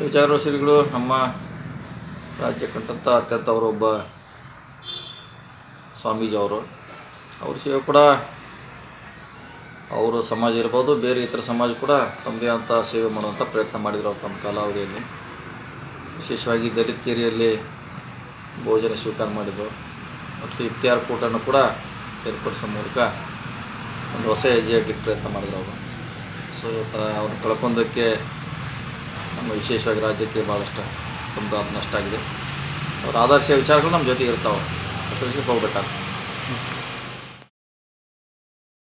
ವಿಚಾರ ಶ್ರೀಗಳು ನಮ್ಮ ರಾಜ್ಯ ಕಂಡಂಥ ಅತ್ಯಂತ ಅವರೊಬ್ಬ ಸ್ವಾಮೀಜಿ ಅವರು ಅವ್ರ ಸೇವೆ ಕೂಡ ಅವರು ಸಮಾಜ ಇರ್ಬೋದು ಬೇರೆ ಇತರ ಸಮಾಜ ಕೂಡ ತಮ್ಮದೇ ಆದಂಥ ಸೇವೆ ಮಾಡುವಂಥ ಪ್ರಯತ್ನ ಮಾಡಿದ್ರು ಅವ್ರು ತಮ್ಮ ಕಾಲಾವಧಿಯಲ್ಲಿ ವಿಶೇಷವಾಗಿ ದಲಿತ ಕೇರಿಯಲ್ಲಿ ಭೋಜನ ಸ್ವೀಕಾರ ಮಾಡಿದರು ಮತ್ತು ಇಫ್ತಿಯಾರ್ ಕೂಟನ್ನು ಕೂಡ ಏರ್ಪಡಿಸೋ ಮೂಲಕ ಒಂದು ಹೊಸ ಹೆಜ್ಜೆ ಇಡ್ಲಿಕ್ಕೆ ಪ್ರಯತ್ನ ಮಾಡಿದ್ರು ಅವರು ಸೊ ಇವತ್ತು ಅವ್ರನ್ನ ಕಳ್ಕೊಂಡಕ್ಕೆ ನಮ್ಮ ವಿಶೇಷವಾಗಿ ರಾಜ್ಯಕ್ಕೆ ಭಾಳಷ್ಟು ತುಂಬ ನಷ್ಟ ಆಗಿದೆ ಅವ್ರ ಆದರ್ಶ ವಿಚಾರಗಳು ನಮ್ಮ ಜೊತೆಗೆ ಇರ್ತಾವೆ ಅದಕ್ಕೆ ಹೋಗ್ಬೇಕಾಗ್ತದೆ